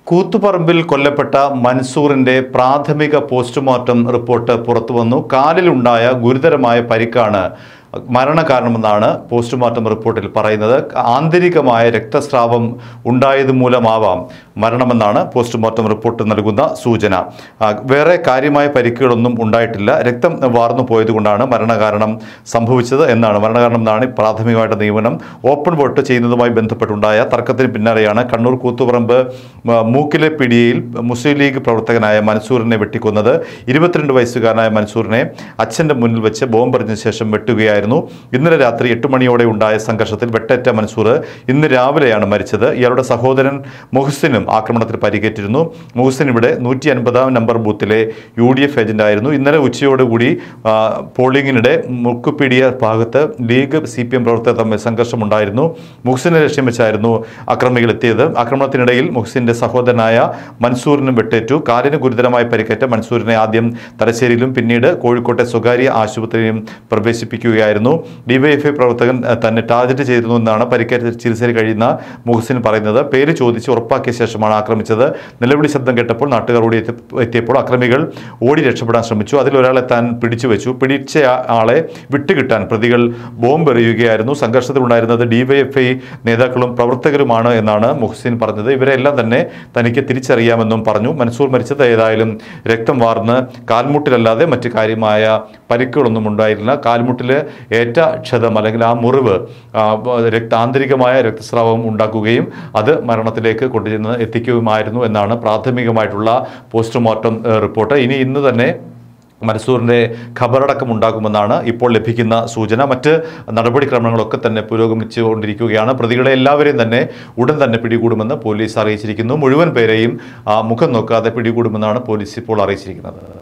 കൂത്തുപറമ്പിൽ കൊല്ലപ്പെട്ട മൻസൂറിന്റെ പ്രാഥമിക postmortem report പുറത്തുവന്നു കാലിലുണ്ടായ ഗുരുതരമായ പരിക്കാണ് മരണകാരണമെന്നാണ് പോസ്റ്റ്മോർട്ടം റിപ്പോർട്ടിൽ പറയുന്നത് ആന്തരികമായ രക്തസ്രാവം ഉണ്ടായത് മൂലമാവാം മരണമെന്നാണ് പോസ്റ്റ്മോർട്ടം റിപ്പോർട്ട് നൽകുന്ന സൂചന ആ, വേറെ കാര്യമായ പരിക്കുകളൊന്നും ഉണ്ടായിട്ടില്ല രക്തം വാർന്നു പോയതുകൊണ്ടാണ് മരണകാരണം സംഭവിച്ചത് എന്നാണ് മരണകാരണം എന്നാണ് പ്രാഥമികമായിട്ട് നിയമനം ഓപ്പൺ വോട്ട് ചെയ്യുന്നതുമായി ബന്ധപ്പെട്ടുണ്ടായ തർക്കത്തിന് പിന്നാലെയാണ് കണ്ണൂർ കൂത്തുപറമ്പ് ആ, മൂക്കിലെ പിടിയിൽ മുസ്ലിം ലീഗ് പ്രവർത്തകനായ മൻസൂറിനെ വെട്ടിക്കൊന്നത് ഇരുപത്തിരണ്ട് വയസ്സുകാരനായ മൻസൂറിനെ അച്ഛൻ്റെ മുന്നിൽ വെച്ച് ബോംബെറിഞ്ഞ ശേഷം വെട്ടുകയായിരുന്നു ഇന്നലെ രാത്രി എട്ട് മണിയോടെ ഉണ്ടായ സംഘർഷത്തിൽ വെട്ടേറ്റ മൻസൂർ ഇന്ന് രാവിലെയാണ് മരിച്ചത് ഇയാളുടെ സഹോദരൻ മുഹസിനും ആക്രമണത്തിൽ പരിക്കേറ്റിരുന്നു മുഹസിൻ ഇവിടെ നൂറ്റി അൻപതാം നമ്പർ ബൂത്തിലെ യു ഡി എഫ് ഏജന്റായിരുന്നു ഇന്നലെ ഉച്ചയോടുകൂടി ആ, പോളിംഗിനിടെ മുക്കുപിടിയ ഭാഗത്ത് ലീഗ് സി പി എം പ്രവർത്തകർ തമ്മിൽ സംഘർഷമുണ്ടായിരുന്നു മുഹസിനെ ലക്ഷ്യം വെച്ചായിരുന്നു അക്രമികൾ എത്തിയത് ആക്രമണത്തിനിടയിൽ മുഹസിന്റെ സഹോദരനായ മൻസൂറിനും വെട്ടേറ്റു കാലിന് ഗുരുതരമായി പരിക്കേറ്റ മൻസൂറിനെ ആദ്യം തലശ്ശേരിയിലും പിന്നീട് കോഴിക്കോട്ടെ സ്വകാര്യ ആശുപത്രിയിലും പ്രവേശിപ്പിക്കുകയായിരുന്നു ഡിവൈഎഫ്ഐ പ്രവർത്തകൻ അഹ്, തന്നെ ടാർഗറ്റ് ചെയ്തിരുന്നു എന്നാണ് പരിക്കേറ്റ ചികിത്സയിൽ കഴിയുന്ന മുഹസിൻ പറയുന്നത് പേര് ചോദിച്ച് ഉറപ്പാക്കിയ ശേഷമാണ് ആക്രമിച്ചത് നിലവിളി ശബ്ദം കേട്ടപ്പോൾ നാട്ടുകാർ ഓടി എത്തി- എത്തിയപ്പോൾ അക്രമികൾ ഓടി രക്ഷപ്പെടാൻ ശ്രമിച്ചു അതിൽ ഒരാളെ താൻ പിടിച്ചു വെച്ചു പിടിച്ച ആ- ആളെ വിട്ടുകിട്ടാൻ പ്രതികൾ ബോംബ് എറിയുകയായിരുന്നു സംഘർഷത്തിലുണ്ടായിരുന്നത് ഡിവൈഎഫ്ഐ നേതാക്കളും പ്രവർത്തകരുമാണ് എന്നാണ് മുഹസിൻ പറഞ്ഞത് ഇവരെല്ലാം തന്നെ തനിക്ക് തിരിച്ചറിയാമെന്നും പറഞ്ഞു മൻസൂർ മരിച്ചത് ഏതായാലും രക്തം വാർന്ന് കാൽമുട്ടിലല്ലാതെ മറ്റ് കാര്യമായ പരിക്കുകളൊന്നും ഉണ്ടായിരുന്നില്ല കാൽമുട്ടിൽ ഏറ്റ ക്ഷതം അല്ലെങ്കിൽ ആ മുറിവ് ആ, രക്ത ആന്തരികമായ രക്തസ്രാവം ഉണ്ടാക്കുകയും അത് മരണത്തിലേക്ക് കൊണ്ടുചെന്ന് എത്തിക്കുകയുമായിരുന്നു എന്നാണ് പ്രാഥമികമായിട്ടുള്ള പോസ്റ്റ്മോർട്ടം ഏഹ്, റിപ്പോർട്ട് ഇനി ഇന്ന് തന്നെ മൻസൂറിൻ്റെ ഖബറടക്കം ഉണ്ടാകുമെന്നാണ് ഇപ്പോൾ ലഭിക്കുന്ന സൂചന മറ്റ് നടപടിക്രമങ്ങളൊക്കെ തന്നെ പുരോഗമിച്ചുകൊണ്ടിരിക്കുകയാണ് പ്രതികളെ എല്ലാവരെയും തന്നെ ഉടൻ തന്നെ പിടികൂടുമെന്ന് പോലീസ് അറിയിച്ചിരിക്കുന്നു മുഴുവൻ പേരെയും ആ, മുഖം നോക്കാതെ പിടികൂടുമെന്നാണ് പോലീസ് ഇപ്പോൾ അറിയിച്ചിരിക്കുന്നത്